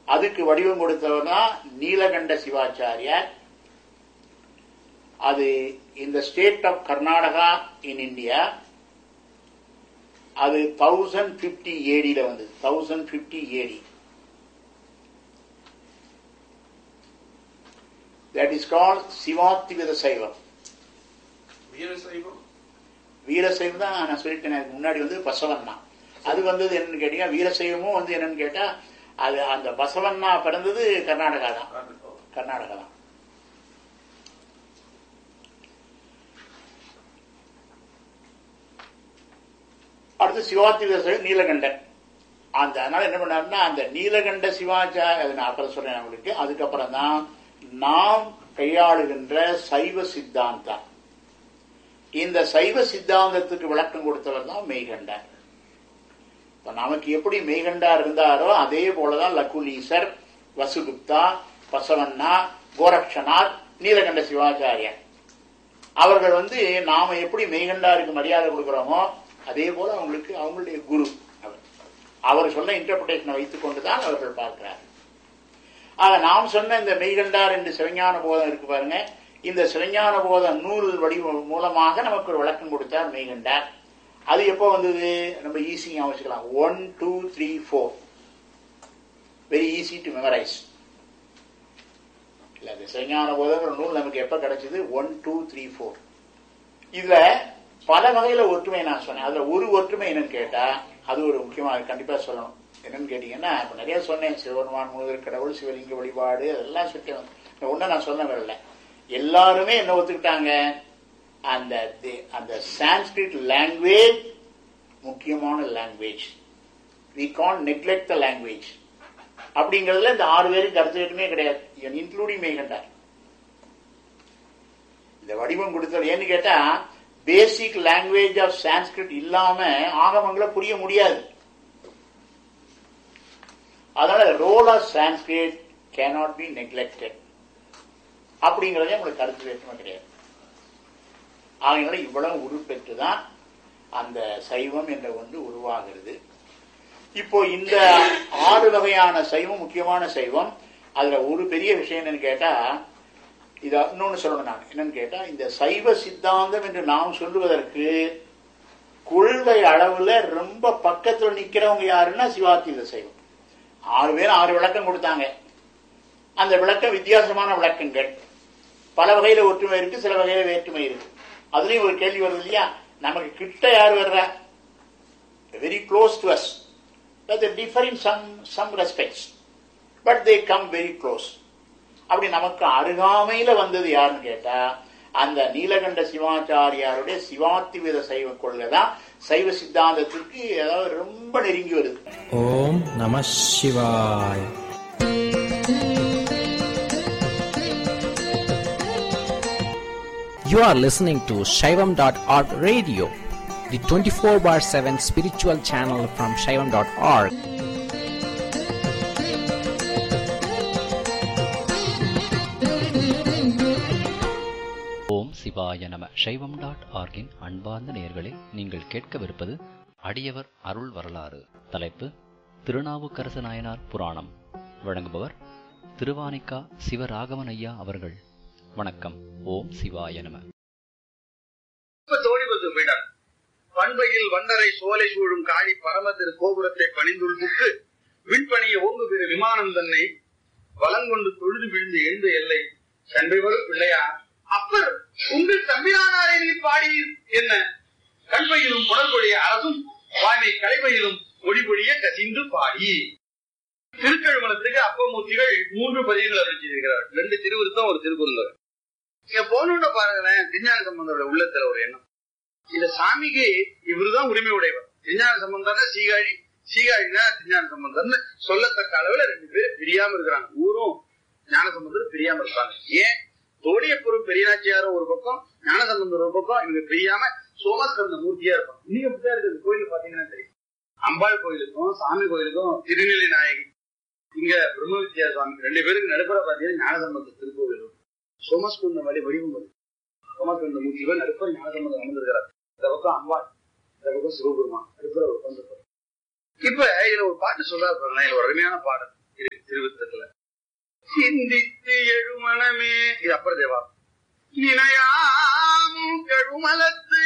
அதுக்கு வடிவம் கொடுத்தவர் தான் நீலகண்ட சிவாச்சாரியார் அது இந்த state of Karnataka in India அது தௌசண்ட் பிப்டி ஏடியில வந்தது thousand fifty AD that is call சிவாத்திவித சைவம் வீரசைவம் வீரசைவம் தான் நான் சொல்லிட்டேன் அதுக்கு முன்னாடி வந்து பசவண்ணா அது வந்தது என்னன்னு கேட்டீங்கன்னா வீரசைவமும் வந்து என்னன்னு கேட்டா அது அந்த பசவண்ணா பிறந்தது கர்நாடகா தான் கர்நாடகா தான் அடுத்து சிவாத்தி விவசாயம் நீலகண்டன் அந்த அதனால என்ன பண்ணாருன்னா அந்த நீலகண்ட சிவாச்சார அது நான் அப்புறம் சொல்றேன் உங்களுக்கு அதுக்கப்புறம் தான் நாம் கையாளுகின்ற சைவ சித்தாந்தம் இந்த சைவ சித்தாந்தத்துக்கு விளக்கம் கொடுத்தவர் தான் மெய்கண்டார் இப்ப நமக்கு எப்படி மெய்கண்டார் இருந்தாரோ அதே போலதான் லக்குலீசர் வசுகுப்தா பசவண்ணா கோரக்ஷனார் நீலகண்ட சிவாச்சாரியர் அவர்கள் வந்து நாம எப்படி மெய்கண்டாருக்கு மரியாதை கொடுக்கிறோமோ அதே போல அவங்களுக்கு அவங்களுடைய குரு அவர் அவர் சொன்ன இன்டர்பிரேஷனை வைத்துக் கொண்டுதான் அவர்கள் பார்க்கிறார் ஆக நாம் சொன்ன இந்த மெய்கண்டார் என்று சிவஞான போதம் இருக்கு பாருங்க இந்த சிவஞான போத நூல் வடிவம் மூலமாக நமக்கு ஒரு விளக்கம் கொடுத்தார் மெய்கண்டார் அது எப்போ வந்தது நம்ம ஈஸியாக வச்சுக்கலாம் one two three four very easy to memorise இல்ல இந்த சிவஞான போதங்கிற நூல் நமக்கு எப்ப கிடைச்சது ஒன் டூ த்ரீ ஃபோர் இதுல பல வகையில ஒற்றுமை நான் சொன்னேன் அதுல ஒரு ஒற்றுமை என்னன்னு கேட்டா அது ஒரு முக்கியமா அது கண்டிப்பா சொல்லணும் என்னன்னு கேட்டீங்கன்னா இப்ப நிறைய சொன்னேன் சிவபெருமான் முதல் கடவுள் சிவலிங்க வழிபாடு அதெல்லாம் சுற்றி ஒன்னும் நான் சொல்ல வரல எல்லாருமே என்ன ஒத்துக்கிட்டாங்க அந்த தி- அந்த சான்ஸ்கிரிட் லாங்குவேஜ் முக்கியமான language we can neglect the language அப்படிங்கறதுல இந்த ஆறு பேருக்கு கருத்து வேற்றுமே கிடையாது இன்க்ளூடிங் மேகண்டார் இந்த வடிவம் கொடுத்தது ஏன்னு கேட்டா பேசிக் லாங்குவேஜ் ஆஃப் சான்ஸ்கிரிட் இல்லாம ஆகமங்களை புரிய முடியாது அதனால role of Sanskrit cannot be neglected அப்படிங்கறதே உங்களுக்கு கருத்து வேற்றுமை கிடையாது ஆகையினால இவ்வளவு உருப்பெற்று தான் அந்த சைவம் என்ற ஒன்று உருவாகிறது இப்போ இந்த ஆறு வகையான சைவம் முக்கியமான சைவம் அதுல ஒரு பெரிய விஷயம் என்னன்னு கேட்டா இத இன்னொன்னு சொல்லணும் நான் என்னன்னு கேட்டா இந்த சைவ சித்தாந்தம் என்று நாம் சொல்லுவதற்கு கொள்கை அளவுல ரொம்ப பக்கத்துல நிக்கிறவங்க யாருன்னா சிவாத்தீத சைவம் ஆறு பேர் ஆறு விளக்கம் கொடுத்தாங்க அந்த விளக்கம் வித்தியாசமான விளக்கங்கள் பல வகையில ஒற்றுமை இருக்கு சில வகையில வேற்றுமை இருக்கு அதுலயும் ஒரு கேள்வி வருது இல்லையா நமக்கு கிட்ட யார் வர்றா very close to us but they differ in some some respects but they come very close அப்படி நமக்கு அருகாமையில வந்தது யாருன்னு கேட்டா அந்த நீலகண்ட சிவாச்சாரியாருடைய சிவாத்திவித சைவ கொள்கை தான் சைவ சித்தாந்தத்திற்கு அதாவது ரொம்ப நெருங்கி வருது ஓம் நம சிவாய் You are listening to Shaivam.org radio, the 24 bar 7 spiritual channel from Shaivam.org. ஓம் சிவாய நம சைவம் டாட் ஆர்கின் அன்பார்ந்த நேயர்களே நீங்கள் கேட்கவிருப்பது அடியவர் அருள் வரலாறு தலைப்பு திருநாவுக்கரசு நாயனார் புராணம் வழங்குபவர் திருவானிக்கா சிவராகவன் ஐயா அவர்கள் வணக்கம் ஓம் சிவாய நம இப்ப தோழி வந்து போயிட்டார் பண்பையில் வண்டரை சோலை சூழும் காழி பரம திரு கோபுரத்தை பணிந்துள் புக்கு விண்பணிய ஓங்கு பெரு விமானம் தன்னை வலங்கொண்டு தொழுது விழுந்து எழுந்த எல்லை சென்றைவரும் பிள்ளையா அப்பர் உங்கள் தம்பிரானாரை நீர் பாடியீர் என்ன கண்பையிலும் புனர்கொழிய அரசும் வாய்மை கலைமையிலும் ஒளிபொழிய கசிந்து பாடி திருக்கழுமலத்துக்கு அப்பமூர்த்திகள் மூன்று பதிவுகள் அறிவிச்சிருக்கிறார் ரெண்டு திருவிருத்தம் ஒரு திருக்குறள் இங்க போனோட பாருங்களேன் விஞ்ஞான சம்பந்தோட உள்ளத்துல ஒரு எண்ணம் இந்த சாமிக்கு இவருதான் உரிமை உடையவர் விஞ்ஞான சம்பந்தம்னா சீகாழி சீகாழினா விஞ்ஞான சம்பந்தம்னு சொல்லத்தக்க அளவுல ரெண்டு பேரும் பிரியாம இருக்கிறாங்க ஊரும் ஞான சம்பந்தர் பிரியாம இருப்பாங்க ஏன் தோடியப்பூரும் பெரியாச்சியாரும் ஒரு பக்கம் ஞான சம்பந்தர் ஒரு பக்கம் இவங்க பிரியாம சோமஸ்கந்த மூர்த்தியா இருப்பாங்க இன்னைக்கு அப்படிதான் இருக்குது கோயில் பாத்தீங்கன்னா தெரியும் அம்பாள் கோயிலுக்கும் சாமி கோயிலுக்கும் திருநெல்லை நாயகி இங்க பிரம்ம வித்யா சுவாமி ரெண்டு பேருக்கு நடுப்புற பாத்தீங்கன்னா ஞான சம்பந்த திருக்கோவில் இருக்கும். சோமஸ்கந்த வழி வடிவம் வரும் சோமஸ்கந்த மூர்த்திகள் நடுப்புற ஞான சம்பந்தம் அமர்ந்திருக்கிறார் இந்த பக்கம் அம்பாள் இந்த பக்கம் சிவபெருமான் நடுப்புற உட்கார்ந்து இப்ப இதுல ஒரு பாட்டு சொல்றாரு பாருங்களேன், இதுல ஒரு அருமையான பாடல் இருக்கு திருவித்தத்துல சிந்தித்து எழுமணமே இது அப்புறம் தேவா நினையாமும் கழுமலத்து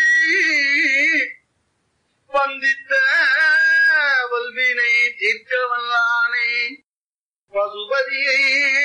வந்தித்த வல்வினை தீர்க்க வல்லானை பசுபதியை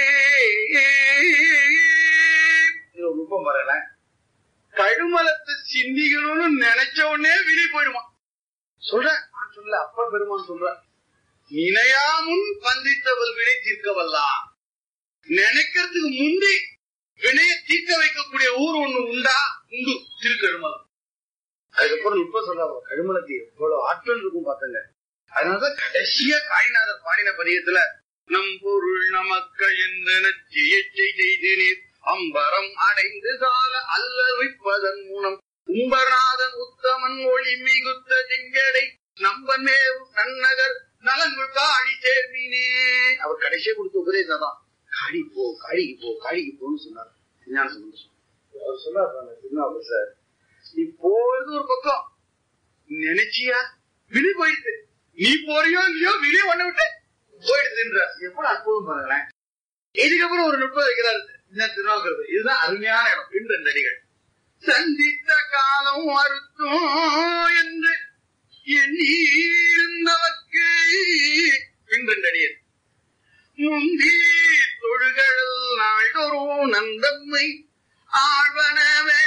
இது ஒரு நுட்பம் பாருங்கள கழுமலத்தை சிந்திக்கணும்னு நினைச்ச உடனே விழி போயிடுமா சொல்றேன் நான் சொல்ல அப்ப பெருமான் சொல்றேன் நினையாமுன் பந்தித்த வல்வினை தீர்க்க வல்லான் நினைக்கிறதுக்கு முந்தி வினையை தீர்க்க வைக்கக்கூடிய ஊர் ஒண்ணு உண்டா உண்டு திருக்கழுமலம் அதுக்கப்புறம் இப்ப சொல்ல கழுமலத்துக்கு எவ்வளவு ஆற்றல் இருக்கும் பாத்தங்க அதனாலதான் கடைசியா காய்நாதர் பாடின பதியத்துல நம் பொருள் நமக்க எந்தென செய்தேனீர் அம்பரம் அடைந்து சால அல்லவிப்பதன் மூலம் கும்பநாதன் உத்தமன் ஒளி மிகுத்த திங்கடை நம்பனேவு நன்னகர் நலங்குள் காழி சேர்மீனே அவர் கடைசியா கொடுத்த உபதேசம் தான் காளி போ காளிக்கு போ காளிக்கு போன்னு சொன்னார் விஞ்ஞான சம்பந்தம் அவர் சொன்னார் திருநாவு சார் நீ போறது ஒரு பக்கம் நினைச்சியா விழி போயிடுது நீ போறியோ இல்லையோ விழி ஒண்ணு விட்டு போயிடுதுன்ற எவ்வளவு அற்புதம் பாருங்களேன் இதுக்கப்புறம் ஒரு நுட்பம் வைக்கிறாரு இந்த திருநாவுக்கிறது இதுதான் அருமையான இடம் பின் ரெண்டு அடிகள் சந்தித்த காலம் மறுத்தும் என்று எண்ணி இருந்தவர்க்கு பின் ரெண்டு அடியது முந்தி தொழுகள் நாள்தோறும் நந்தம்மை ஆழ்வனவே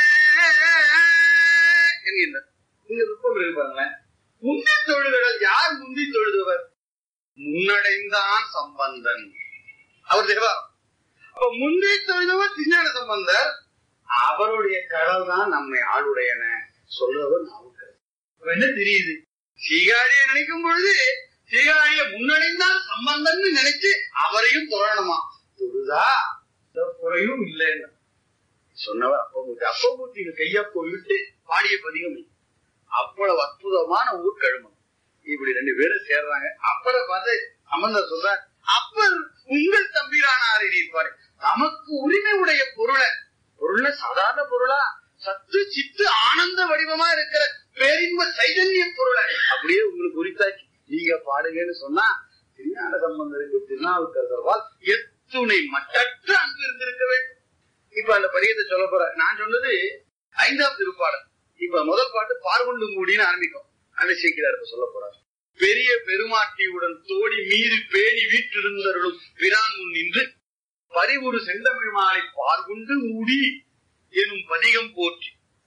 என்கின்றார் இங்க நுட்பம் இருக்கு பாருங்களேன் முந்தி தொழுகள் யார் முந்தி தொழுதவர் முன்னடைந்தான் சம்பந்தன் அவர் தேவாரம் அப்ப முந்தி தொழுதவர் திருஞான சம்பந்தர் அவருடைய கடல் தான் நம்மை ஆளுடையன சொல்றவர் நாவுக்கர் அப்ப என்ன தெரியுது சீகாழியை நினைக்கும் பொழுது சீகாழிய முன்னடைந்தான் சம்பந்தன்னு நினைச்சு அவரையும் தொழணுமா தொழுதா எந்த குறையும் இல்லைன்னு சொன்னவர் அப்பமூர்த்தி அப்பமூர்த்திக்கு கையப்போ விட்டு பாடிய பதிகம் இது. அவ்வளவு அற்புதமான ஊர் கழுமம் இப்படி ரெண்டு பேரும் சேர்றாங்க அப்பட பார்த்து அமர்ந்த சொல்றார் அப்பர் உங்கள் தம்பிரானாரே இருப்பாரு நமக்கு உரிமை உடைய பொருளை பொருள்ல சாதாரண பொருளா சத்து சித்து ஆனந்த வடிவமா இருக்கிற பேரின்ப சைதன்ய பொருளை அப்படியே உங்களுக்கு உரித்தாக்கி நீங்க பாடுங்கன்னு சொன்னா திருஞான சம்பந்தருக்கு திருநாவுக்கரசர்வால் எத்துணை மட்டற்ற அன்பு இருந்திருக்க வேண்டும் இப்ப அந்த பதியத்தை சொல்ல போற நான் சொன்னது ஐந்தாம் திருப்பாடல் இப்ப முதல் பாட்டு பார்வண்டு மூடின்னு ஆரம்பிக்கும் அந்த சீக்கிரம் இப்ப சொல்ல போறார் பெரிய பெருமாட்டியுடன் தோடி மீது பேணி வீற்றிருந்தருளும் பிரான் முன் நின்று பரிவுறு செந்தமிழ் மாலை பார்குண்டு மூடி எனும் பதிகம் போற்றி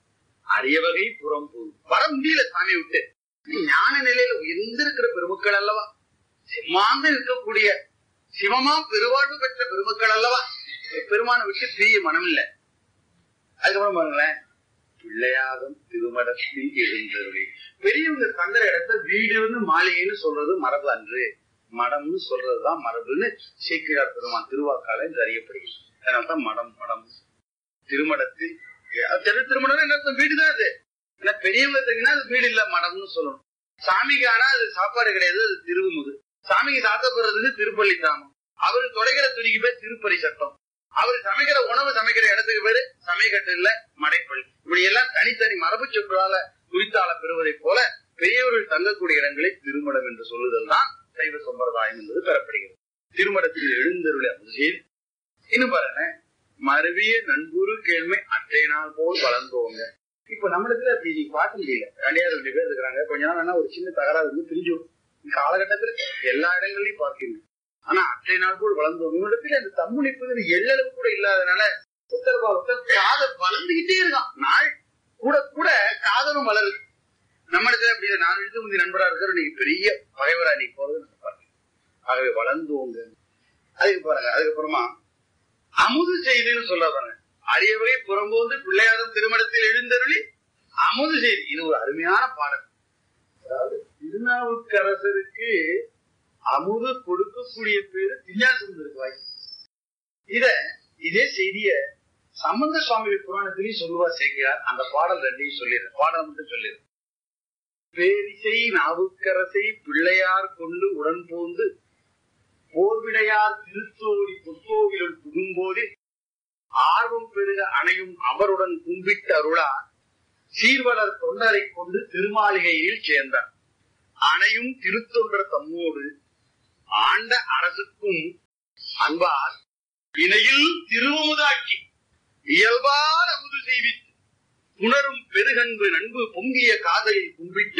அரிய வகை புறம் போ வர முடியல சாமி விட்டு ஞான நிலையில உயர்ந்திருக்கிற பெருமக்கள் அல்லவா சிம்மாந்து இருக்கக்கூடிய சிவமா பெருவாழ்வு பெற்ற பெருமக்கள் அல்லவா பெருமான விட்டு பிரிய மனம் இல்ல அதுக்கப்புறம் பாருங்களேன் பிள்ளையாகம் திருமடத்தில் எழுந்தருளி பெரியவங்க தங்குற இடத்த வீடுன்னு மாளிகைன்னு சொல்றது மரபு அன்று மடம்னு சொல்றதுதான் மரபுன்னு சேக்கிழார் பெருமான் திருவாக்கால என்று அறியப்படுகிறது அதனால்தான் மடம் மடம் திருமடத்தில் அது தெரு திருமணம் என்ன அர்த்தம்? வீடுதான் அது ஏன்னா பெரியவங்க தெரியுன்னா அது வீடு இல்ல மடம்னு சொல்லணும் சாமிக்கு ஆனா அது சாப்பாடு கிடையாது அது திருவுமுது சாமிக்கு சாத்தப்படுறதுக்கு திருப்பள்ளி தாமம் அவரு தொடைக்கிற துணிக்கு பேர் திருப்பறி சட்டம் அவர் சமைக்கிற உணவு சமைக்கிற இடத்துக்கு பேரு சமைக்கட்டு இல்ல மடைப்பள்ளி இப்படி எல்லாம் தனித்தனி மரபு சொற்களால குறித்தால பெறுவதை போல பெரியவர்கள் தங்கக்கூடிய இடங்களை திருமணம் என்று சொல்லுதல் தான் சைவ சம்பிரதாயம் என்பது பெறப்படுகிறது திருமணத்தில் எழுந்தருளை அபிஷேக் இன்னும் பாருங்க மருவிய நண்புரு கேள்மை அற்றைய நாள் போல் வளர்ந்தோங்க இப்ப நம்மளுக்கு அப்படி நீ பார்க்க முடியல ரெண்டாயிரம் ரெண்டு பேர் இருக்கிறாங்க கொஞ்ச நாள் வேணா ஒரு சின்ன தகராறு வந்து பிரிஞ்சு காலகட்டத்துல எல்லா இடங்களையும் பார்க்கணும் ஆனா அற்றைய நாள் போல் வளர்ந்தோம் இவனிடத்துல அந்த தம்முனிப்புங்கிற எள்ளளவு கூட இல்லாதனால ஒருத்தர் ஒருத்தர் காதல் வளர்ந்துகிட்டே இருக்கான் நாள் கூட கூட காதலும் வளருது நம்ம இடத்துல அப்படி இல்லை. நான் எழுத்து முந்தி நண்பரா இருக்கிற நீங்க பெரிய பகைவரா நீ போறது நம்ம பாருங்க ஆகவே வளர்ந்தோங்க அதுக்கு பாருங்க அதுக்கப்புறமா அமுது செய்தின்னு சொல்றாங்க அரிய வகை புறம்போந்து பிள்ளையாரும் திருமணத்தில் எழுந்தருளி அமுது செய்தி இது ஒரு அருமையான பாடல் அதாவது திருநாவுக்கரசருக்கு அமுது கொடுக்கக்கூடிய பேரு திஞ்ஞாசந்தருக்கு வாய்ப்பு இத இதே செய்திய சம்பந்த சுவாமி புராணத்திலையும் சொல்லுவா சேர்க்கிறார் அந்த பாடல் ரெண்டையும் சொல்லிடுறேன் பாடல் மட்டும் சொல்லிடுறேன் பேரிசை நாவுக்கரசை பிள்ளையார் கொண்டு உடன் போந்து போர்விடையார் திருத்தோடி புத்தோவிலுள் புகும்போது ஆர்வம் பெருக அணையும் அவருடன் கும்பிட்டு அருளா சீர்வலர் தொண்டரை கொண்டு திருமாளிகையில் சேர்ந்தார் அணையும் திருத்தொண்டர் தம்மோடு ஆண்ட அரசுக்கும் அன்பால் இணையில் திருவமுதாக்கி இயல்பால் அமுது செய்வித்து உணரும் பெருகன்பு நண்பு பொங்கிய காதலில் கும்பிட்டு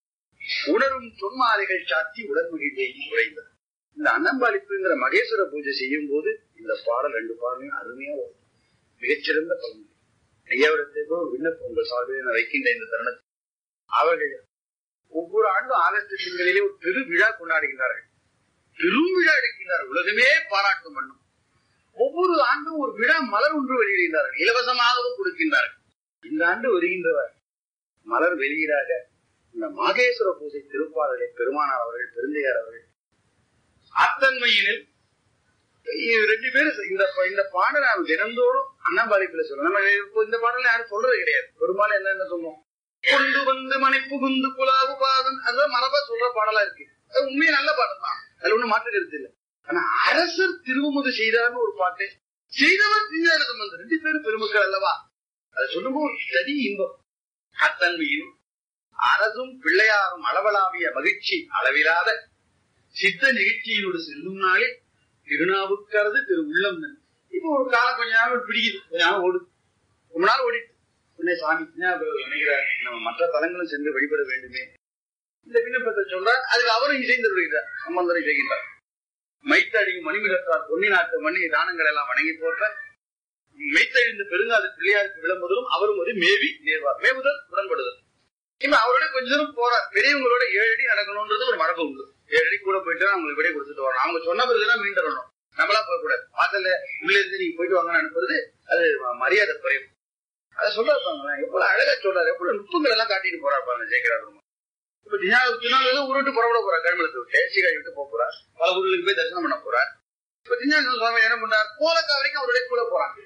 உணரும் சொன்மாலைகள் சாத்தி உடன்மகிழ்வை உரைந்தார் இந்த அன்னம்பாளிப்புங்கிற மகேஸ்வர பூஜை செய்யும் போது இந்த பாடல் ரெண்டு பாடலையும் அருமையா வரும். மிகச்சிறந்த பலன் ஐயாவிடத்திற்கோ விண்ணப்பம் உங்கள் சார்பில் நான் வைக்கின்ற இந்த தருணத்தில் அவர்கள் ஒவ்வொரு ஆண்டும் ஆகஸ்ட் திங்களிலே ஒரு பெரு விழா கொண்டாடுகின்றார்கள் பெரும் விழா எடுக்கின்றார்கள் உலகமே பாராட்டும் வண்ணம் ஒவ்வொரு ஆண்டும் ஒரு விழா மலர் ஒன்று வெளியிடுகின்றார்கள் இலவசமாகவும் கொடுக்கின்றார்கள் இந்த ஆண்டு வருகின்றவர் மலர் வெளியீடாக இந்த மாகேஸ்வர பூஜை திருப்பாடலை பெருமானார் அவர்கள் பெருந்தையார் அவர்கள் அத்தன்மையினில் இது ரெண்டு பேரும் இந்த இந்த பாடலை நாம் தினந்தோறும் அண்ணாபாலிப்பில் சொல்றோம் நம்ம இப்போ இந்த பாடலை யாரும் சொல்றது கிடையாது பெரும்பாலும் என்னென்ன சொல்லுவோம் கொண்டு வந்து மணி புகுந்து குலாவு பாதம் அதுதான் மரபா சொல்ற பாடலா இருக்கு அது உண்மையா நல்ல பாடம் தான் அதுல ஒண்ணும் மாற்று கருத்து இல்லை ஆனா அரசர் திருவமுது செய்தார்னு ஒரு பாட்டு செய்தவர் திருஞான சம்பந்தர் ரெண்டு பேரும் பெருமக்கள் அல்லவா அதை சொல்லும்போது ஒரு தனி இன்பம் அத்தன்மையிலும் அரசும் பிள்ளையாரும் அளவலாவிய மகிழ்ச்சி அளவிலாத சித்த நிகழ்ச்சியினோடு செல்லும் நாளில் திருநாவுக்கரது திரு உள்ளம் நன். இப்போ ஒரு காலம் கொஞ்ச நாள் பிடிக்குது கொஞ்ச நாள் ஓடுது ரொம்ப நாள் ஓடிட்டு உடனே சாமி ஞாபகம் நினைக்கிறார் நம்ம மற்ற தலங்களும் சென்று வழிபட வேண்டுமே இந்த விண்ணப்பத்தை சொல்றார் அதுக்கு அவரும் இசைந்து விடுகிறார் சம்பந்தரை செய்கின்றார் மைத்தடியும் மணிமிகத்தார் பொன்னி நாட்டு மண்ணி தானங்கள் எல்லாம் வணங்கி போற்ற மெய்த்தழிந்த பெருங்காது பிள்ளையாருக்கு விளம்புவதும் அவரும் ஒரு மேவி நேர்வார் மேவுதல் உடன்படுதல் இப்ப அவரோட கொஞ்ச தூரம் போறார் பெரியவங்களோட ஏழு அடி நடக்கணும்ன்றது ஒரு மரபு உண்டு ஏழு அடி கூட போயிட்டு அவங்களுக்கு விடை கொடுத்துட்டு வரணும் அவங்க சொன்ன பிறகுதான் மீண்டு வரணும் நம்மளா போக கூடாது வாசல்ல உள்ள இருந்து நீங்க போயிட்டு வாங்கன்னு அனுப்புறது அது மரியாதை குறைவு அதை சொல்றாரு பாருங்களேன் எவ்வளவு அழகா சொல்றாரு எவ்வளவு நுட்பங்கள் எல்லாம் காட்டிட்டு போறாரு பாருங்க ஜெயகிரார் இப்ப திருநாள் ஊருட்டு புறப்பட போறார் கருமலத்தை விட்டு சீகாழி விட்டு போக போறார் பல ஊர்களுக்கு போய் தரிசனம் பண்ண போறார் இப்ப திருஞான சுவாமி என்ன பண்றார் கோலக்கா வரைக்கும் அவருடைய கூட போறாங்க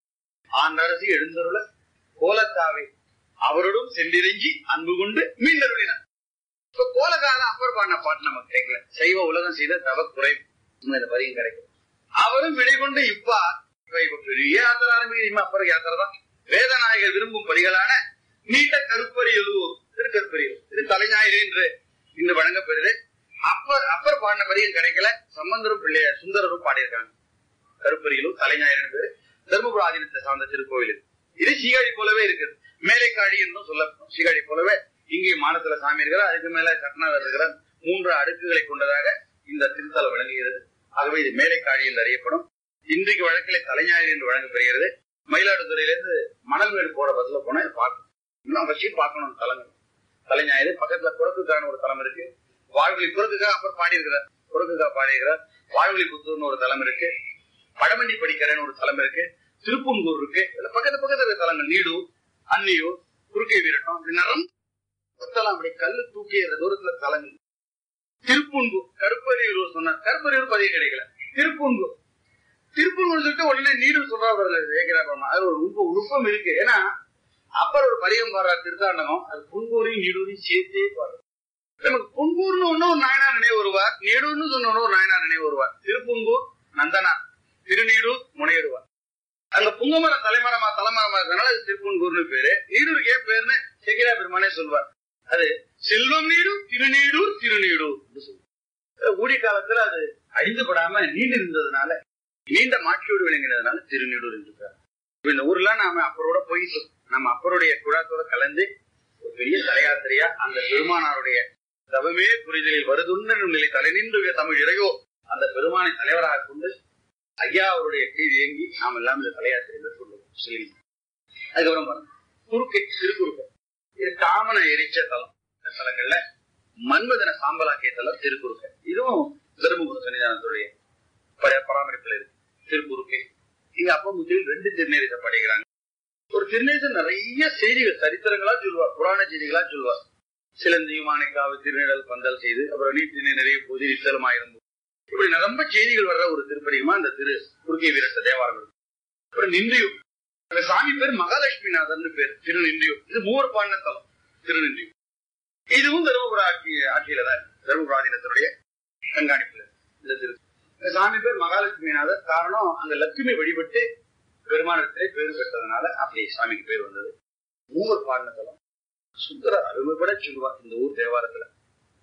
ஆண்டரசு எழுந்தருள கோலக்காவை அவரோடும் சென்றிரஞ்சி அன்பு கொண்டு மீண்டருளினார் இப்ப கோலக்கால அப்பர் பாடின பாட்டு நமக்கு கேட்கல சைவ உலகம் செய்த தவ குறைவு இன்னும் இந்த பதியம் கிடைக்கும் அவரும் விடை கொண்டு இப்பா இப்ப இப்ப பெரிய யாத்திரை ஆரம்பிக்குது அப்பர் யாத்திரை தான் வேதநாயகர் விரும்பும் பலிகளான நீட்ட கருப்பரியலூர் திருக்கருப்பரியலூர் திரு தலைஞாயிறு என்று இன்று வழங்கப்பெறுது அப்பர் அப்பர் பாடின பதியம் கிடைக்கல சம்பந்தரும் பிள்ளையார் சுந்தரரும் பாடியிருக்காங்க கருப்பரியலூர் தலைஞாயிறு பேரு தர்மபுர ஆதீனத்தை சார்ந்த திருக்கோவில் இது. இது சீகாழி போலவே இருக்குது மேலைக்காழி என்றும் சொல்லப்படும் சீகாழி போலவே இங்கே மானத்துல சாமி இருக்கிறார் அதுக்கு மேல கட்டணாவர் இருக்கிறார் மூன்று அடுக்குகளை கொண்டதாக இந்த திருத்தலம் விளங்குகிறது ஆகவே இது மேலைக்காழி என்று அறியப்படும் இன்றைக்கு வழக்கிலே தலைஞாயிறு என்று வழங்கப்படுகிறது மயிலாடுதுறையிலிருந்து மணல்மேடு போற பஸ்ல போனா இதை பார்க்கணும் இன்னும் அவசியம் பார்க்கணும் தலங்கள் தலைஞாயிறு பக்கத்துல குரக்குக்கான ஒரு தலம் இருக்கு வாழ்வழி குரக்குக்கா அப்புறம் பாடியிருக்கிறார் குரக்குக்கா பாடியிருக்கிறார் வாழ்வழி புத்தூர்னு ஒரு தலம் இருக்கு படமண்டி படிக்கிறேன்னு ஒரு தலம் இருக்கு திருப்பூங்கூர் இருக்கு இதுல பக்கத்து பக்கத்துல இருக்க தலங்கள் நீடூர் அன்னியூர் குறுக்கை வீரட்டம் இப்படி நிறம் சுத்தலாம் அப்படி கல்லு தூக்கி அந்த தூரத்துல தலங்கள் திருப்பூன்பூர் கருப்பரியூர் சொன்னார் கருப்பரியூர் பதிவு கிடைக்கல திருப்பூன்பூர் திருப்பூர் சொல்லிட்டு உடனே நீடூர் சொல்றாரு ஜெயகிராபம் அது ஒரு உப்பு நுட்பம் இருக்கு ஏன்னா அப்புறம் ஒரு பதிகம் பாடுறார் திருத்தாண்டகம் அது புன்பூரையும் நீடூரையும் சேர்த்தே பாடுறார் நமக்கு புன்பூர்னு ஒண்ணு ஒரு நாயனார் நினைவு வருவார் நீடூர்னு சொன்ன ஒண்ணு ஒரு நாயனார் நினைவு வருவார் திருப்புன்பூர் நந்தனா திருநீடூர் முனையிடுவார் அங்க புங்கமர தலைமரமா தலைமரமா இருக்கனால அது திருப்புன்பூர்னு பேரு நீடூருக்கு ஏன் பேருன்னு செகிரா பெருமானே சொல்வார் அது செல்வம் நீடூர் திருநீடூர் திருநீடூர் சொல்லுவார் ஊடி காலத்துல அது அழிந்துபடாம நீண்டு இருந்ததுனால நீண்ட மாட்சியோடு விளங்கினதுனால திருநீடூர் என்று பேர் இப்ப இந்த ஊர்ல நாம அப்பரோட போயிட்டு நம்ம அப்பருடைய குழாத்தோட கலந்து ஒரு பெரிய தலையாத்திரையா அந்த பெருமானாருடைய தவமே புரிதலில் வருதுன்னு நிலை தலை நின்று தமிழ் இறையோ அந்த பெருமானை தலைவராக கொண்டு ஐயா அவருடைய கீழ் இயங்கி நாம் எல்லாம் இந்த தலையாத்திரை மேற்கொள்ளும் செல்வி அதுக்கப்புறம் பாருங்க குறுக்கை திருக்குறுக்கை இது காமன எரிச்ச தலம் இந்த தலங்கள்ல மன்மதன சாம்பலாக்கிய தலம் திருக்குறுக்கை இதுவும் தருமபுர சன்னிதானத்துடைய பர- பராமரிப்புல இருக்கு திருக்குறுக்கை இங்க அப்ப முற்றிலும் ரெண்டு திருநேரிசை படைகிறாங்க ஒரு திருநேசன் நிறைய செய்திகள் சரித்திரங்களா சொல்லுவார் புராண செய்திகளா சொல்லுவார் சிலந்தியும் மாணிக்காவு திருநிழல் பந்தல் செய்து அப்புறம் நீட்டினை நிறைய பூஜை நிச்சலமாயிருந்து இப்படி நிரம்ப செய்திகள் வர்ற ஒரு திருப்பதிகமா இந்த திரு குறுக்கிய வீரத்த தேவாரம் இருக்கு. அப்புறம் நின்றியூர் அந்த சாமி பேர் மகாலட்சுமிநாதன் பேர் திருநின்றியூர் இது மூவர் பாடின தலம் திருநின்றியூர் இதுவும் தருமபுர ஆட்சி ஆட்சியில தான் இருக்கு. தருமபுர ஆதீனத்தினுடைய கண்காணிப்புல இருக்கு. இந்த திரு இந்த சாமி பேர் மகாலட்சுமிநாதர் காரணம் அங்க லட்சுமி வழிபட்டு பெருமானத்திலே பேரு பெற்றதுனால அப்படி சாமிக்கு பேர் வந்தது மூவர் பாடின தலம் சுந்தர அருமைப்பட சொல்லுவார் இந்த ஊர் தேவாரத்துல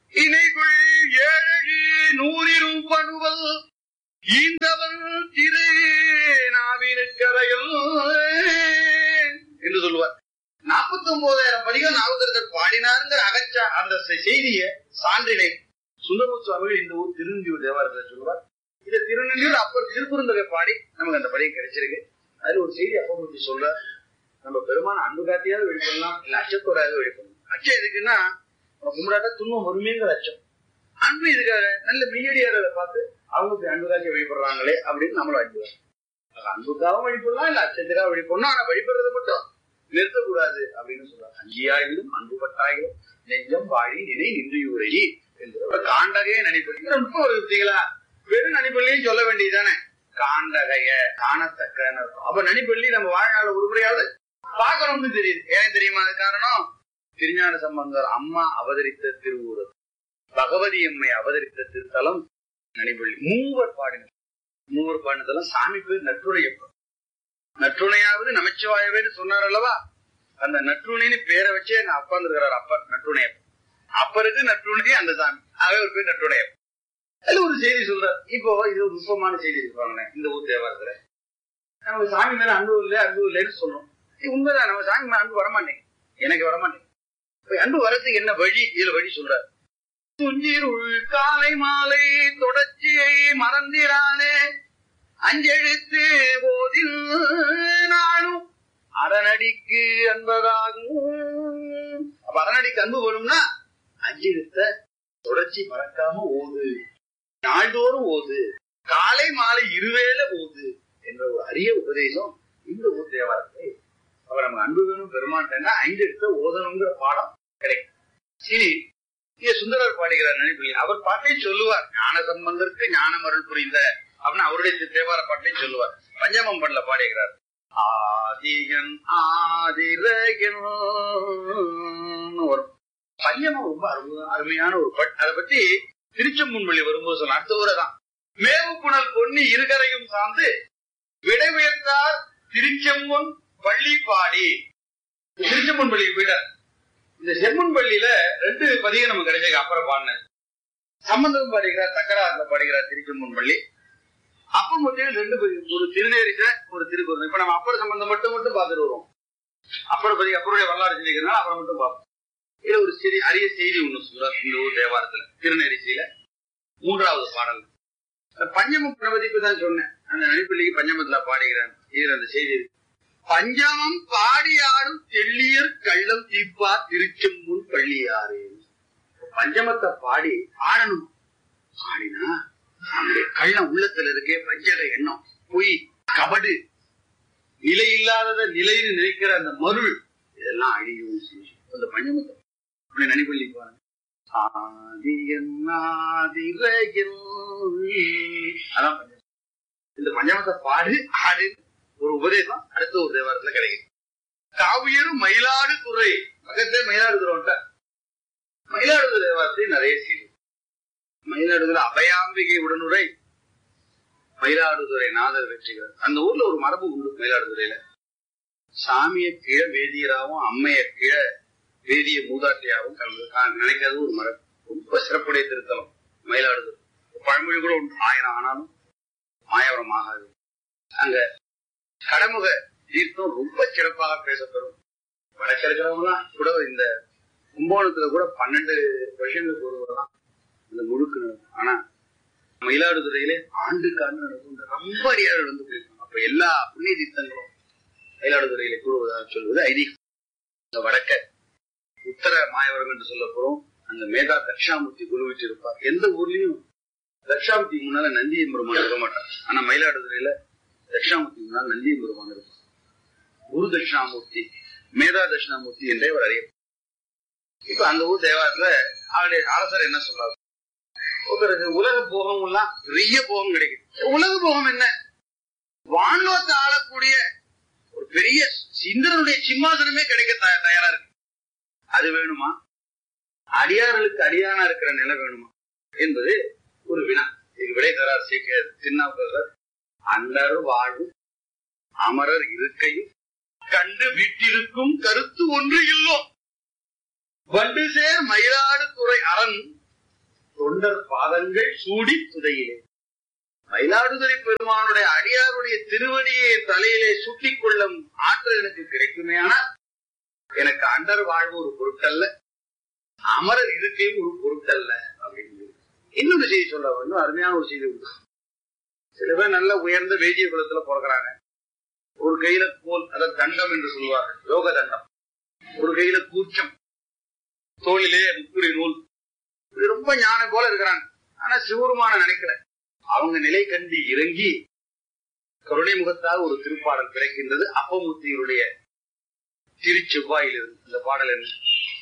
இணைகுள் ஏழகு நூறிரும் பணுவல் ஈந்தவன் திரு நாவினுக்கரையில் என்று சொல்லுவார் நாற்பத்தி ஒன்பதாயிரம் படிகள் நாவுக்கரசர் பாடினாருங்கிற அகச்சா அந்த செ- செய்திய சான்றினை சுந்தரமு சுவாமிகள் இந்த ஊர் திருநெல்லியூர் தேவாரத்தில் சொல்லுவார் இதை திருநெல்லியூர் அப்பர் திருக்குறுந்தகை பாடி நமக்கு அந்த படியை கிடைச்சிருக்கு அதுல ஒரு செய்தி அப்ப பத்தி சொல்ற நம்ம பெருமான அன்பு காட்டியாவது வெளிப்படலாம் இல்ல அச்சத்தோடாவது வெளிப்படலாம் அச்சம் எதுக்குன்னா நம்ம கும்பிடாட்டா துன்பம் வருமேங்கிற அச்சம் அன்பு இதுக்காக நல்ல மெய்யடியாரரை பார்த்து அவங்க இப்படி அன்பு காட்சி வழிபடுறாங்களே அப்படின்னு நம்மளும் அடிக்குவாங்க அது அன்புக்காகவும் வழிபடலாம் இல்ல அச்சத்துக்காக வழிபடணும் ஆனா வழிபடுறது மட்டும் நிறுத்தக்கூடாது அப்படின்னு சொல்றாங்க அஞ்சியாயிலும் அன்பு பட்டாயிலும் நெஞ்சம் வாழி நினை நின்றியூரை என்று ஒரு காண்டகையை நினைப்பது ரொம்ப ஒரு யுக்திகளா வெறும் நனிப்பள்ளியும் சொல்ல வேண்டியதுதானே காண்டகைய காணத்தக்கன்னு அர்த்தம் அப்ப நனிப்பள்ளி நம்ம வாழ்நாள் ஒரு முறையாவது பார்க்கணும்னு தெரியுது ஏன் தெரியுமா அது காரணம் திருஞான சம்பந்தர் அம்மா அவதரித்த திருவூரர் பகவதி அம்மை அவதரித்த திருத்தலம் நனிப்பள்ளி மூவர் பாடினர் மூவர் பாடினதெல்லாம் சாமி பேர் நற்றுணையப்பன் நற்றுணையாவது நமச்சிவாயவேன்னு சொன்னார் அல்லவா அந்த நற்றுணைன்னு பேரை வச்சே நான் உட்கார்ந்துருக்கிறார் அப்பர் நற்றுணையப்பன் அப்பருக்கு நற்றுணை அந்த சாமி ஆகவே ஒரு பேர் நற்றுணையப்பன் அதுல ஒரு செய்தி சொல்றார் இப்போ இது ஒரு நுட்பமான செய்தி இருப்பாங்க இந்த ஊர் தேவாரத்துல நம்ம சாமி மேல அன்பு இல்லை அன்பு இல்லைன்னு சொல்றோம் இது உண்மைதான் நம்ம சாமி மேல அன்பு வரமாட்டேங்க எனக்கு வரமாட்டேங்க இப்ப அன்பு வரதுக்கு என்ன வழி இதுல வழி சொல்றார் துஞ்சிருள் காலை மாலை தொடர்ச்சியை மறந்திரானே அஞ்செழுத்து போதில் நானும் அரணடிக்கு அன்பதாகும் அப்ப அரணடிக்கு அன்பு வேணும்னா அஞ்செழுத்த தொடர்ச்சி மறக்காம ஓது நாள்தோறும் ஓது காலை மாலை இருவேளை ஓது என்ற ஒரு அரிய உபதேசம் இந்த ஊர் தேவாரத்தை அவர் நமக்கு அன்பு வேணும் பெருமாட்டேன்னா ஐந்து எடுத்த ஓதணுங்கிற பாடம் கிடைக்கும் இனி இங்க சுந்தரர் பாடுகிறார் நினைப்பில் அவர் பாட்டையும் சொல்லுவார் ஞான சம்பந்தருக்கு ஞானம் அருள் புரிந்த அப்படின்னு அவருடைய தேவார பாட்டையும் சொல்லுவார் பஞ்சமம் பண்ணல பாடுகிறார் ஆதிகன் ஆதிரகன் வரும் பஞ்சமம் ரொம்ப அருமை- அருமையான ஒரு பாட்டு அதை பத்தி திருச்செம்புண்பள்ளி வரும்போது சொன்ன அடுத்த ஊரை தான் மேவு புனல் பொன்னி இருகரையும் சார்ந்து விடைபெயர்ந்தார் திருச்செம்பொன் பள்ளி பாடி திருச்செம்பொன் பள்ளி விட இந்த செம்மன் பள்ளியில ரெண்டு பதிகம் நமக்கு கிடைச்சது அப்புறம் பாடினது சம்பந்தம் பாடுகிறார் தக்கராறுல பாடுகிறார் திருச்செம்பொன் பள்ளி அப்ப மட்டும் ரெண்டு பதிகம் ஒரு திருநேரிச ஒரு திருக்குறள் இப்ப நம்ம அப்பர் சம்பந்தம் மட்டும் மட்டும் பார்த்துட்டு வருவோம் அப்பர் பதி அப்பருடைய வரலாறு சொல்லிக்கிறதுனால அப்புறம் மட்டும் பார்ப்போம் இதுல ஒரு செய்தி அரிய செய்தி ஒண்ணு சொல்றார் இந்த ஊர் தேவாரத்துல திருநெரிசையில மூன்றாவது பாடல் அந்த பஞ்சம பிரபதிப்பு தான் சொன்னேன் அந்த நடிப்பள்ளிக்கு பஞ்சமத்துல பாடுகிறான் இதுல அந்த செய்தி இருக்கு. பஞ்சமம் பாடியாடும் தெள்ளியர் கள்ளம் தீப்பா திருச்செம்பூர் பள்ளியாறு பஞ்சமத்தை பாடி ஆடணும் ஆடினா நம்முடைய கள்ளம் உள்ளத்துல இருக்கே பஞ்சக எண்ணம் பொய் கபடு நிலை இல்லாதத நிலைன்னு நினைக்கிற அந்த மருள் இதெல்லாம் அழியும் செய்யும். அந்த பஞ்சமத்தை அப்படி நனிப்பள்ளி பாருங்க ஆதியன் ஆதிரகில். அதான் பஞ்சமம். இந்த பஞ்சமத்தை பாடு ஆடு ஒரு உபதேசம் அடுத்த ஒரு தேவாரத்துல கிடைக்கும் காவியரும் மயிலாடுதுறை பக்கத்துல மயிலாடுதுறை மயிலாடுதுறை தேவாரத்தை நிறைய செய்யும் மயிலாடுதுறை அபயாம்பிகை உடனுரை மயிலாடுதுறை நாதர் வெற்றிகள் அந்த ஊர்ல ஒரு மரபு உண்டு மயிலாடுதுறையில சாமிய கீழ வேதியராகவும் அம்மைய கீழ வேதிய மூதாட்டியாகவும் கலந்து நான் நினைக்கிறது ஒரு மரபு ரொம்ப சிறப்புடைய திருத்தலம் மயிலாடுதுறை பழமொழி கூட உண்டு ஆயிரம் ஆனாலும் மாயவரம் ஆகாது அங்க கடமுக தீர்த்தம் ரொம்ப சிறப்பாக பேசப்படும் வடக்கு இருக்கிறவங்களாம் கூட இந்த கும்பகோணத்துல கூட பன்னெண்டு வருஷங்களுக்கு ஒருவர்தான் இந்த முழுக்கு நடக்கும் ஆனா மயிலாடுதுறையிலே ஆண்டுக்கு ஆண்டு நடக்கும் இந்த ரொம்ப அடியார்கள் வந்து போயிருக்காங்க அப்ப எல்லா புண்ணிய தீர்த்தங்களும் மயிலாடுதுறையில கூடுவதாக சொல்வது ஐதீகம் இந்த வடக்க உத்தர மாயவரம் என்று சொல்ல போறோம் அங்க மேதா தட்சாமூர்த்தி குருவிட்டு இருப்பார் எந்த ஊர்லயும் தட்சாமூர்த்தி முன்னால நந்திய பெருமான் இருக்க மாட்டார் ஆனா மயிலாடுதுறையில தட்சிணாமூர்த்தி முன்னால் நந்திய பெருமான் இருக்கும் குரு தட்சிணாமூர்த்தி மேதா தட்சிணாமூர்த்தி என்றே அவர் அறிய இப்ப அந்த ஊர் தேவாரத்துல அவருடைய அரசர் என்ன சொல்றாரு ஒருத்தருக்கு உலக போகம் எல்லாம் பெரிய போகம் கிடைக்கும் உலக போகம் என்ன வானோத்தை ஆளக்கூடிய ஒரு பெரிய இந்திரனுடைய சிம்மாசனமே கிடைக்க தயா- தயாரா இருக்கு அது வேணுமா அடியார்களுக்கு அடியானா இருக்கிற நிலை வேணுமா என்பது ஒரு வினா இதுக்கு விடை தரார் சீக்கிர திருநாவுக்கரசர் அண்டர் வாழும் அமரர் இருக்கையும் கண்டு விட்டிருக்கும் கருத்து ஒன்று இல்லோ வண்டு சேர் மயிலாடு துறை அரண் தொண்டர் பாதங்கள் சூடி துதையிலே மயிலாடுதுறை பெருமானுடைய அடியாருடைய திருவடியை என் தலையிலே சுட்டிக் கொள்ளும் ஆற்றல் எனக்கு கிடைக்குமே ஆனால் எனக்கு அண்டர் வாழ்வு ஒரு பொருட்டல்ல அமரர் இருக்கையும் ஒரு பொருட்டல்ல அப்படின்னு இன்னொரு செய்தி சொல்ல இன்னும் அருமையான ஒரு செய்தி உண்டு சில பேர் நல்ல உயர்ந்த வேதிய குலத்துல பிறக்கிறாங்க ஒரு கையில கோல் அதாவது தண்டம் என்று சொல்லுவார்கள் யோக தண்டம் ஒரு கையில கூச்சம் தோளிலே முக்குடி நூல் இது ரொம்ப ஞானம் போல இருக்கிறாங்க ஆனா சிவருமான நினைக்கல அவங்க நிலை கண்டு இறங்கி கருணை முகத்தால் ஒரு திருப்பாடல் பிறக்கின்றது அப்பமூர்த்தியினுடைய திருச்செவ்வாயிலிருந்து இந்த பாடல் என்ன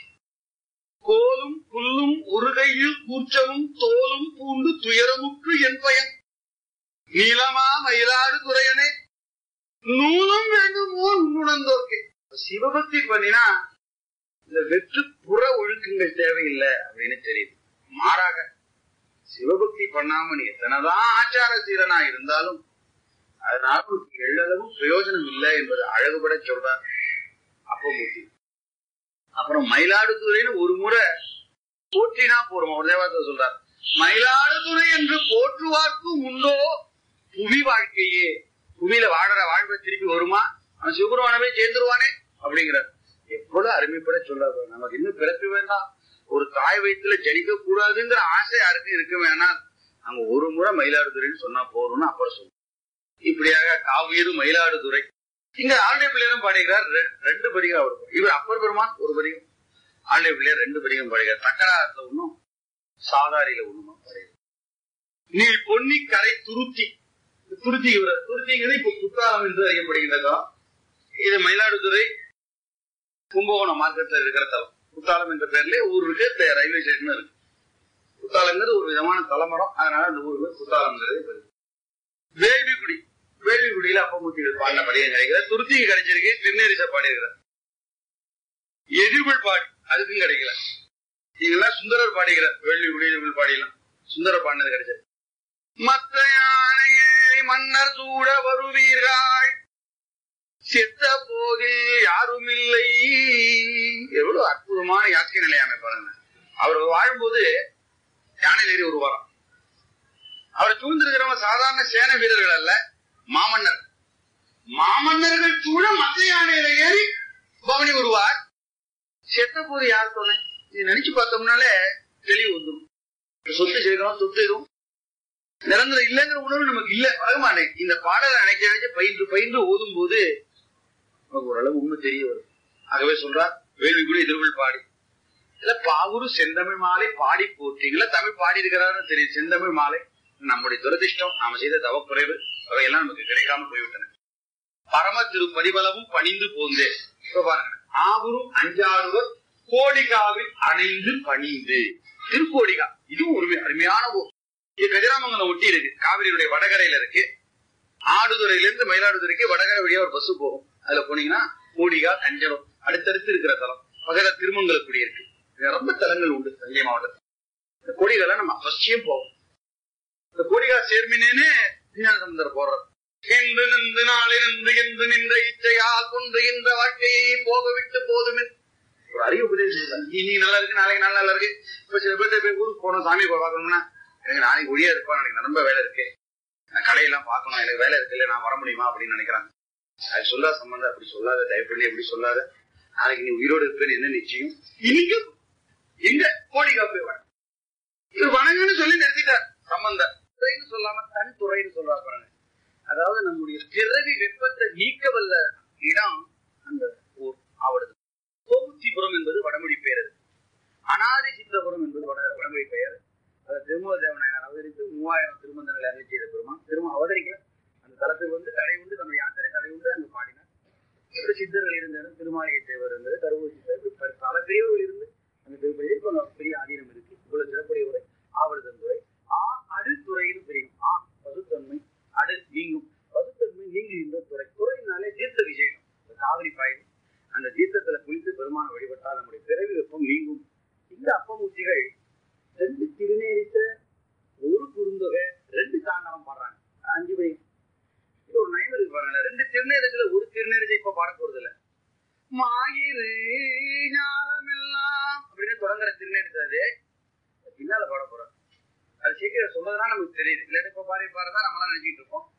கோலும் புல்லும் ஒரு கையில் கூச்சமும் தோலும் பூண்டு துயரமுற்று என் பயன் நீளமா மயிலாடு துறையனே நூலும் வேண்டுமோ உணர்ந்தோர்க்கே சிவபக்தி பண்ணினா இந்த வெற்று புற ஒழுக்கங்கள் தேவையில்லை அப்படின்னு தெரியுது மாறாக சிவபக்தி பண்ணாம நீ எத்தனைதான் ஆச்சார சீரனா இருந்தாலும் அதனால உனக்கு எள்ளளவும் பிரயோஜனம் இல்லை என்பது அழகுபட சொல்றார் அப்பமூர்த்தி அப்புறம் மயிலாடுதுறைன்னு ஒரு முறை போற்றினா போறோம் ஒரு தேவத்தை சொல்றார் மயிலாடுதுறை என்று போற்றுவார்க்கும் உண்டோ புவி வாழ்க்கையே புவியில வாழற வாழ்வை திருப்பி வருமா அவன் சிவபெருமானவே சேர்ந்துருவானே அப்படிங்கிறார் எவ்வளவு அருமைப்பட சொல்றாரு நமக்கு இன்னும் பிறப்பு வேண்டாம் ஒரு தாய் வயிற்றுல ஜனிக்க கூடாதுங்கிற ஆசை யாருக்கும் இருக்க வேணாம் அங்க ஒரு முறை மயிலாடுதுறைன்னு சொன்னா போறோம்னு அப்புறம் சொல்லுவோம் இப்படியாக காவியது மயிலாடுதுறை இங்க ஆளுடைய பிள்ளையரும் பாடுகிறார் ரெ- ரெண்டு படிகம் அவர் இவர் அப்பர் பெருமான் ஒரு படிகம் ஆளுடைய பிள்ளையர் ரெண்டு படிகம் பாடுகிறார் தக்கராத்துல ஒண்ணும் சாதாரியில ஒண்ணுமா பாடுகிறார் நீள் பொன்னி கரை துருத்தி துருத்தி இவர் துருத்திங்கிறது இப்ப குற்றாலம் என்று அறியப்படுகின்றதா இது மயிலாடுதுறை கும்பகோணம் மார்க்கெட்ல இருக்கிற தலம் குத்தாலம் என்ற பேர்ல ஊர் இருக்கு இப்ப ரயில்வே ஸ்டேஷன் இருக்கு குத்தாலங்கிறது ஒரு விதமான தலைமரம் அதனால அந்த ஊருக்கு குத்தாலம்ங்கிறது பேரு. வேள்விக்குடி வேள்விக்குடியில அப்பமூர்த்திகள் பாடின படிகம் கிடைக்கிறது துருத்திக்கு கிடைச்சிருக்கு திருநெரிச பாடியிருக்கிறார் எதிர்பிள் பாடி அதுக்கும் கிடைக்கல நீங்கெல்லாம் சுந்தரர் பாடிக்கிறார் வேள்விக்குடி எதிர்பிள் பாடியெல்லாம் சுந்தரர் பாடினது கிடைச்சது மத்த யானையை மன்னர் சூட வருவீர்கள் செத்த போதில் யாரும் இல்லை எவ்வளவு அற்புதமான யாத்திரை நிலையாமை பாருங்க அவர் வாழும்போது யானையில் ஏறி ஒரு வாரம் அவரை சூழ்ந்திருக்கிறவங்க சாதாரண சேன வீரர்கள் அல்ல மாமன்னர் மாமன்னர்கள் சூழ மத்த யானையில ஏறி பவனி வருவார் செத்த போது யார் சொன்னேன் இது நினைச்சு பார்த்தோம்னாலே தெளிவு வந்துடும் சொத்து சேர்க்கணும் சொத்து எதுவும் நிரந்தரம் இல்லைங்கிற உணர்வு நமக்கு இல்ல வரமானே இந்த பாடலை நினைக்க நினைச்சு பயின்று பயின்று ஓதும் போது நமக்கு ஓரளவு உண்மை தெரிய வரும் ஆகவே சொல்றார் வேள்வி கூட எதிர்கொள் பாடி இல்ல பாவுரு செந்தமிழ் மாலை பாடி போட்டீங்களா தமிழ் பாடி இருக்கிறாருன்னு தெரியும் செந்தமிழ் மாலை நம்முடைய துரதிர்ஷ்டம் நாம செய்த தவக்குறைவு அவையெல்லாம் நமக்கு கிடைக்காம போய்விட்டன பரம திருப்பதிபலமும் பணிந்து போந்தே இப்ப பாருங்க ஆவரும் அஞ்சாறுவர் கோடிகாவில் அணைந்து பணிந்து திருக்கோடிகா இதுவும் ஒரு அருமையான ஊர் இது கதிராமங்கலம் ஒட்டி இருக்கு காவிரியுடைய வடகரையில இருக்கு ஆடுதுறையில இருந்து மயிலாடுதுறைக்கு வடகரை வழியா ஒரு பஸ் போகும் அதுல போனீங்கன்னா கோடிகா கஞ்சனம் அடுத்தடுத்து இருக்கிற தலம் பகல திருமங்கலக்குடி இருக்கு இதுல ரொம்ப தலங்கள் உண்டு தஞ்சை மாவட்டத்தில் இந்த கோடிகால நம்ம அவசியம் போவோம் இந்த கோடிகா சேர்மினேன்னு விஞ்ஞானசமுந்தர் போடுறார் இன்று நின்று நாளிருந்து என்று நின்ற இச்சையால் கொன்றுகின்ற வாழ்க்கையை போக விட்டு போதுமே ஒரு அறிவு உபதேசம் இல்லை. நீ நல்லா இருக்கு நாளைக்கு நாள் நல்லா இருக்கு இப்ப சில பேர்ட்ட போய் ஊருக்கு போகணும் சாமி போய் பார்க்கணும்னா எனக்கு நாளைக்கு ஒழியா இருப்பா எனக்கு ரொம்ப வேலை இருக்கு நான் கடையெல்லாம் பார்க்கணும் எனக்கு வேலை இருக்கு இல்ல நான் வர முடியுமா அப்படின்னு நினைக்கிறாங்க அது சொல்லாத சம்பந்தம் அப்படி சொல்லாத தயவு பண்ணி அப்படி சொல்லாத நாளைக்கு நீ உயிரோடு இருப்பேன்னு என்ன நிச்சயம் இன்னைக்கு எங்க கோடிக்கா போய் வர இது வணங்குன்னு சொல்லி நிறுத்திட்டார் சம்பந்தம் துறைன்னு சொல்லாம தன் துறைன்னு சொல்றா பாருங்க அதாவது நம்முடைய பிறவி வெப்பத்தை நீக்க வல்ல இடம் அந்த ஊர் ஆவடுது கோமுத்திபுரம் என்பது வடமொழி பெயர் அது அனாதி சித்தபுரம் என்பது வட வடமொழி பெயர் அதை திருமூல தேவநாயனர் அவதரித்து மூவாயிரம் திருமந்தங்களை அருளி செய்த பெருமான் திரும்ப அவதரிக்கல அந்த தலத்துக்கு வந்து தடை உண்டு நம்ம யாத்திரை தடை உண்டு அங்க பாடினார் இப்படி சித்தர்கள் இருந்தது திருமாளிகை தேவர் இருந்தது கருவூர் சித்தர் இப்படி பல- பல பெரியவர்கள் இருந்து அந்த திருப்பதியில் இப்ப நம்ம பெரிய ஆதீனம் இருக்கு இவ்வளவு சிறப்புடைய உரை ஆவடுதன் துறை ஆ அடுத்துறைன்னு தெரியும் ஆ பசுத்தன்மை அடு நீங்கும் பசுத்தன்மை நீங்குகின்ற துறை துறையினாலே தீர்த்த விசேஷம் இந்த காவிரி பாயும் அந்த தீர்த்தத்துல குளித்து பெருமான வழிபட்டால் நம்முடைய பிறவி வெப்பம் நீங்கும் இந்த அப்பமூர்த்திகள் ரெண்டு திருநேரித்த ஒரு குறுந்தொகை ரெண்டு தாண்டவம் பாடுறாங்க அஞ்சு பை இது ஒரு நயம் இருக்கு பாருங்க ரெண்டு திருநேரத்துல ஒரு திருநேரத்தை இப்ப பாட போறது இல்ல மாயிரு ஞானமெல்லாம் அப்படின்னு தொடங்குற திருநேரத்தை அது பின்னால பாட போறோம் அது சீக்கிரம் சொல்றதுனா நமக்கு தெரியுது இல்லாட்டி இப்ப பாரு பாரு தான் நம்மளாம் நினைச்சிட்டு இருக்கோம்